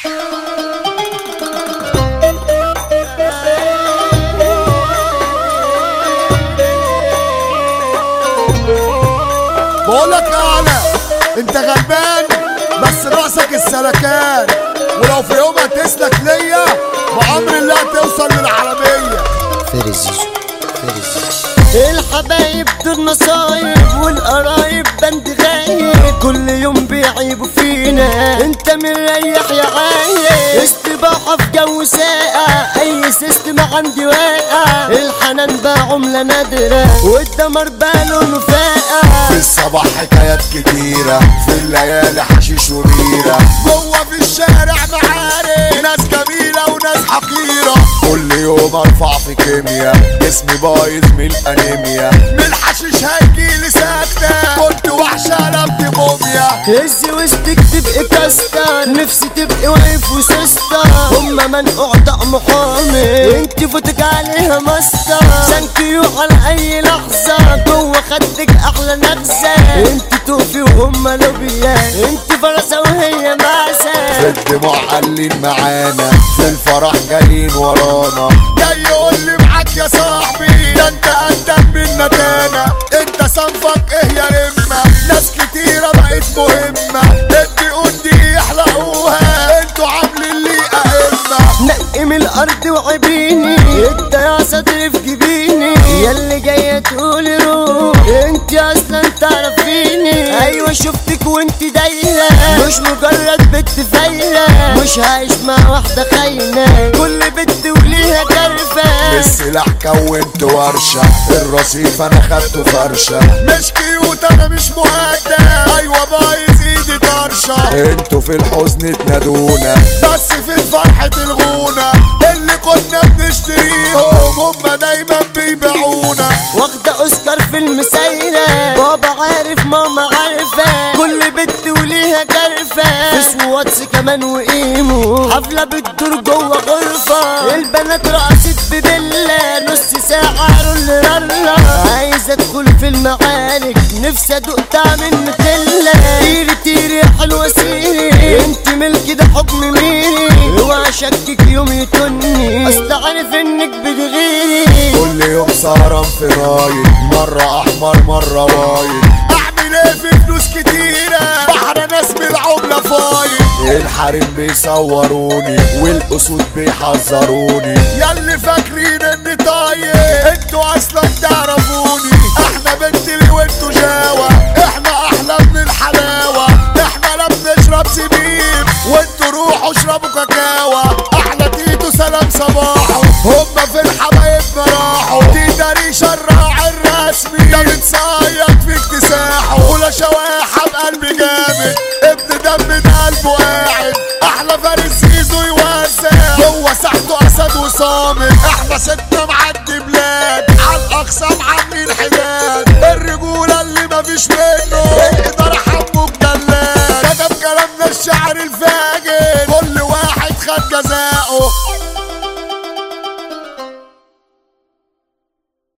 بقولك اعلى انت غلبان بس راسك السلكان ولو في يوم هتسلك ليا بأمر الله توصل للعالمية فارس زيزو فارس زيزو الحبايب دول نصايب والقرايب بند غايب كل يوم بيعيبوا فينا انت مريح يا عايب استباحة في جو ساقع اي سيستم عندي واقع الحنان بقى عملة نادرة والدمر بقى لونه فاقع في الصباح حكايات كتيرة في الليالي حشيش وبيرة جوه في الشارع معارك ناس جميلة وناس حقيرة كل يوم ارفع في كيميا جسمي بايظ من الانيميا من الحشيش هيجيلي سكتة كنت وحشة قلبت موميا هز وسطك تبقي كاستر نفسي تبقي واقف وسيستر هما منقوع طعم حامي انت فوتك عليها ماستر سانكيو على اي لحظة جوه خدك احلى نغزة انت توفي وهما لوبيا انت فرسة وهي معسة في الدموع قالين معانا في الفرح جايين ورانا جاي يقول لي معاك يا صاحبي ده انت قدام من نتانا انت صنفك ايه يا رمة ناس كتيرة بقت مهمة ادي قدي يحلقوها انتوا عاملين لي ائمة نقي من الارض وعبيني انت يا صدري في جبيني ياللي جاية تقولي روح انت اصلا تعرفيني ايوه شفتك وانت دايرة مش مجرد بنت فايرة مش عايش مع واحدة خاينة كل بنت وليها كرفة السلاح كونت ورشة الرصيف انا خدته فرشة مش كيوت انا مش مهدى ايوه بايظ ايدي طرشة انتوا في الحزن تنادونا بس في الفرح تلغونا اللي كنا بنشتريهم هما دايما بيبيعونا واخدة اوسكار في المسايرة بابا عارف ماما عارفة كل بنت وليها كرفة فيس واتس كمان وايمو حفلة بتدور جوه غرفة البنات رقصت ببلة نص ساعة رول رلا عايز ادخل في المعارك نفسي ادوق طعم النوتيلا تيري تيري حلوة سيري انت ملكي ده حكم ميري اوعى اشكك يوم يتني اصل عارف انك بتغيري كل يوم سهران في رايد مرة احمر مرة وايد اعمل ايه في فلوس كتيرة بحر ناس بالعملة فايد الحريم بيصوروني والاسود بيحذروني ياللي فاكرين اني طايق انتوا اصلا تعرفوني احنا بنت لي وانتوا جاوة احنا احلى من الحلاوة احنا لا بنشرب سبيب وانتوا روحوا اشربوا كاكاوة احلى تيتو سلام صباحو هما في الحبايبنا راحوا تيتا ريشة الراعي الرسمي ده بتصيط في اكتساحه ولا شواحة بقلبي جامد ابن دم من قلبه قاعد احلى فارس زيزو يوزع جوه ساحته اسد وصامت احنا ستنا معاك